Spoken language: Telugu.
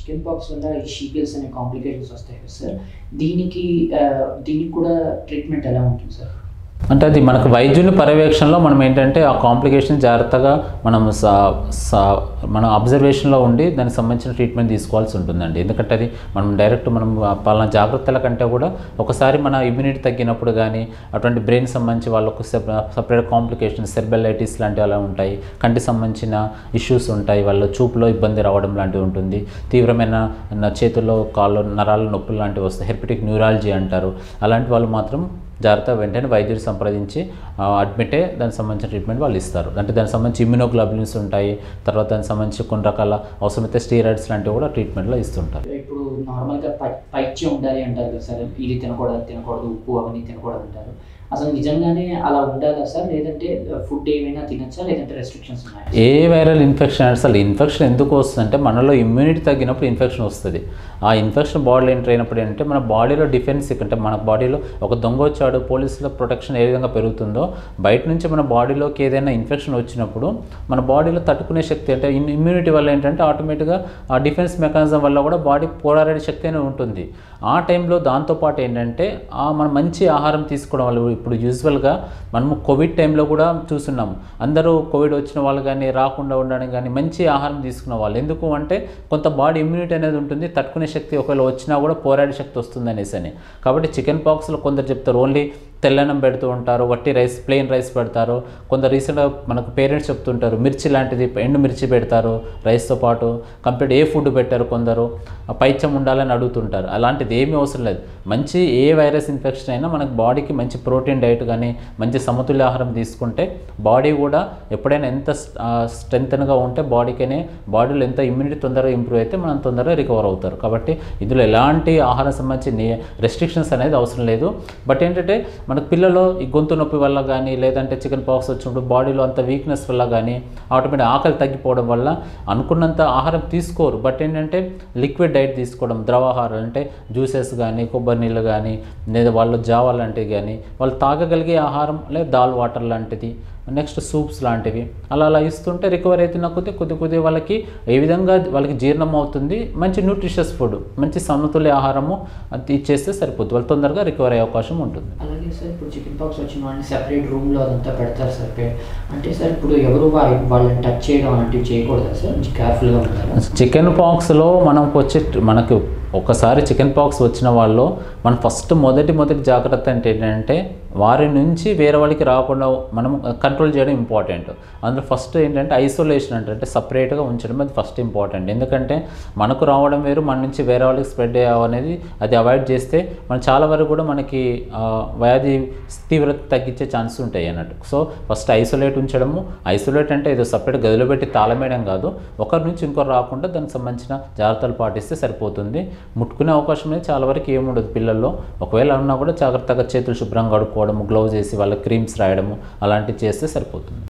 చికెన్ పాక్స్ వల్ల ఈ షీగల్స్ అనే కాంప్లికేషన్స్ వస్తాయి కదా సార్ దీనికి ఆ, దీనికి కూడా ట్రీట్మెంట్ ఎలా ఉంటుంది సార్ అంటే అది మనకు వైద్యుని పర్యవేక్షణలో మనం ఏంటంటే ఆ కాంప్లికేషన్ జాగ్రత్తగా మనం సా సా మన అబ్జర్వేషన్లో ఉండి దానికి సంబంధించిన ట్రీట్మెంట్ తీసుకోవాల్సి ఉంటుందండి ఎందుకంటే అది మనం డైరెక్ట్ మనం పలానా జాగ్రత్తల కంటే కూడా ఒకసారి మన ఇమ్యూనిటీ తగ్గినప్పుడు కానీ అటువంటి బ్రెయిన్ సంబంధించి వాళ్ళకు సపరేట్ కాంప్లికేషన్ సెర్బెలైటిస్ లాంటివి అలా ఉంటాయి కంటి సంబంధించిన ఇష్యూస్ ఉంటాయి వాళ్ళ చూపులో ఇబ్బంది రావడం లాంటివి ఉంటుంది తీవ్రమైన న- చేతుల్లో కాళ్ళు నరాల నొప్పులు లాంటివి వస్తాయి హెర్పిటిక్ న్యూరాలజీ అంటారు అలాంటి వాళ్ళు మాత్రం జాగ్రత్త వెంటనే వైద్యుడు సంప్రదించి ఆ, అడ్మిటే దానికి సంబంధించిన ట్రీట్మెంట్ వాళ్ళు ఇస్తారు అంటే దానికి సంబంధించి ఇమ్యూనోగ్లోబులిన్స్ ఉంటాయి తర్వాత దానికి సంబంధించి కొన్ని రకాల అవసరమైతే స్టీరాయిడ్స్ లాంటివి కూడా ట్రీట్మెంట్లో ఇస్తుంటారు ఇప్పుడు నార్మల్గా పై పైత్యం ఉండాలి అంటారు కదా సార్ ఇది తినకూడదు అది తినకూడదు ఉప్పు అవన్నీ తినకూడదు అంటారు అసలు నిజంగానే అలా ఉండాలా సార్ లేదంటే ఫుడ్ ఏమైనా తినచ్చా లేదంటే రెస్ట్రిక్షన్స్ ఉన్నాయా ఏ వైరల్ ఇన్ఫెక్షన్ అసలు ఇన్ఫెక్షన్ ఎందుకు వస్తుందంటే మనలో ఇమ్యూనిటీ తగ్గినప్పుడు ఇన్ఫెక్షన్ వస్తుంది ఆ ఇన్ఫెక్షన్ బాడీలో ఎంటర్ అయినప్పుడు ఏంటంటే మన బాడీలో డిఫెన్స్ అంటే మన బాడీలో ఒక దొంగ వచ్చాడు పోలీసుల ప్రొటెక్షన్ ఏ విధంగా పెరుగుతుందో బయట నుంచి మన బాడీలోకి ఏదైనా ఇన్ఫెక్షన్ వచ్చినప్పుడు మన బాడీలో తట్టుకునే శక్తి అంటే ఇమ్యూనిటీ వల్ల ఏంటంటే ఆటోమేటిక్గా ఆ డిఫెన్స్ మెకానిజం వల్ల కూడా బాడీ పోరాడే శక్తి అనేది ఉంటుంది ఆ టైంలో దాంతోపాటు ఏంటంటే ఆ మనం మంచి ఆహారం తీసుకోవడం వల్ల ఇప్పుడు యూజువల్గా మనము కోవిడ్ టైంలో కూడా చూస్తున్నాము అందరూ కోవిడ్ వచ్చిన వాళ్ళు కానీ రాకుండా ఉండడం కానీ మంచి ఆహారం తీసుకున్న వాళ్ళు ఎందుకు అంటే కొంత బాడీ ఇమ్యూనిటీ అనేది ఉంటుంది తట్టుకునే శక్తి ఒకవేళ వచ్చినా కూడా పోరాడే శక్తి వస్తుంది అనేసి అని కాబట్టి చికెన్ పాక్స్లో కొందరు చెప్తారు ఓన్లీ తెల్లన్నం పెడుతూ ఉంటారు వట్టి రైస్ ప్లెయిన్ రైస్ పెడతారు కొందరు రీసెంట్గా మనకు పేరెంట్స్ చెప్తుంటారు మిర్చి లాంటిది ఎండు మిర్చి పెడతారు రైస్తో పాటు కంప్లీట్ ఏ ఫుడ్ పెట్టారు కొందరు ఆ పైత్యం ఉండాలని అడుగుతుంటారు అలాంటిది ఏమీ అవసరం లేదు మంచి ఏ వైరస్ ఇన్ఫెక్షన్ అయినా మనకు బాడీకి మంచి ప్రోటీన్ డైట్ కానీ మంచి సమతుల్య ఆహారం తీసుకుంటే బాడీ కూడా ఎప్పుడైనా ఎంత స్ట్రెంగ్త్గా ఉంటే బాడీకనే బాడీలో ఎంత ఇమ్యూనిటీ తొందరగా ఇంప్రూవ్ అయితే మనం తొందరగా రికవర్ అవుతారు కాబట్టి ఇందులో ఎలాంటి ఆహారం సంబంధించి రెస్ట్రిక్షన్స్ అనేది అవసరం లేదు బట్ ఏంటంటే మనకు పిల్లలు ఈ గొంతు నొప్పి వల్ల కానీ లేదంటే చికెన్ పాక్స్ వచ్చినప్పుడు బాడీలో అంత వీక్నెస్ వల్ల కానీ ఆటోమేటిక్ ఆకలి తగ్గిపోవడం వల్ల అనుకున్నంత ఆహారం తీసుకోరు బట్ ఏంటంటే లిక్విడ్ డైట్ తీసుకోవడం ద్రవాహారం అంటే జ్యూసెస్ కానీ కొబ్బరి నీళ్ళు కానీ లేదా వాళ్ళు జావా లాంటివి కానీ వాళ్ళు తాగగలిగే ఆహారం లేదా దాల్ వాటర్ లాంటిది నెక్స్ట్ సూప్స్ లాంటివి అలా అలా ఇస్తుంటే రికవర్ అవుతున్న కొద్దీ కొద్ది కొద్ది వాళ్ళకి ఏ విధంగా వాళ్ళకి జీర్ణం అవుతుంది మంచి న్యూట్రిషియస్ ఫుడ్ మంచి సమతుల్య ఆహారము అది ఇచ్చేస్తే సరిపోతుంది వాళ్ళు తొందరగా రికవర్ అయ్యే అవకాశం ఉంటుంది అలాగే సార్ ఇప్పుడు చికెన్ పాక్స్ వచ్చిన వాళ్ళని సెపరేట్ రూమ్లో అదంతా పెడతారు సార్ పే- అంటే సార్ ఇప్పుడు ఎవరు వా- వాళ్ళని టచ్ చేయడం అలాంటివి చేయకూడదా సార్ కేర్ఫుల్గా ఉంటారా చికెన్ పాక్స్లో మనకు వచ్చే మనకు ఒకసారి చికెన్ పాక్స్ వచ్చిన వాళ్ళు మనం ఫస్ట్ మొదటి మొదటి జాగ్రత్త అంటే ఏంటంటే వారి నుంచి వేరే వాళ్ళకి రాకుండా మనం కంట్రోల్ చేయడం ఇంపార్టెంట్ అందులో ఫస్ట్ ఏంటంటే ఐసోలేషన్ అంటే అంటే సపరేట్గా ఉంచడం అది ఫస్ట్ ఇంపార్టెంట్ ఎందుకంటే మనకు రావడం వేరు మన నుంచి వేరే వాళ్ళకి స్ప్రెడ్ అనేది అది అవాయిడ్ చేస్తే మనం చాలా వరకు కూడా మనకి ఆ, వ్యాధి తీవ్రత తగ్గించే ఛాన్స్ ఉంటాయి అన్నట్టు సో ఫస్ట్ ఐసోలేట్ ఉంచడము ఐసోలేట్ అంటే ఏదో సపరేట్ గదిలో పెట్టి తాళమేయడం కాదు ఒకరి నుంచి ఇంకొకరు రాకుండా దానికి సంబంధించిన జాగ్రత్తలు పాటిస్తే సరిపోతుంది ముట్టుకునే అవకాశం అనేది చాలా వరకు ఏముండదు పిల్లల్లో ఒకవేళ ఉన్నా కూడా జాగ్రత్తగా చేతులు శుభ్రంగా కడుక్కోవడము గ్లౌజ్ వేసి వాళ్ళ క్రీమ్స్ రాయడము అలాంటివి చేస్తే సరిపోతుంది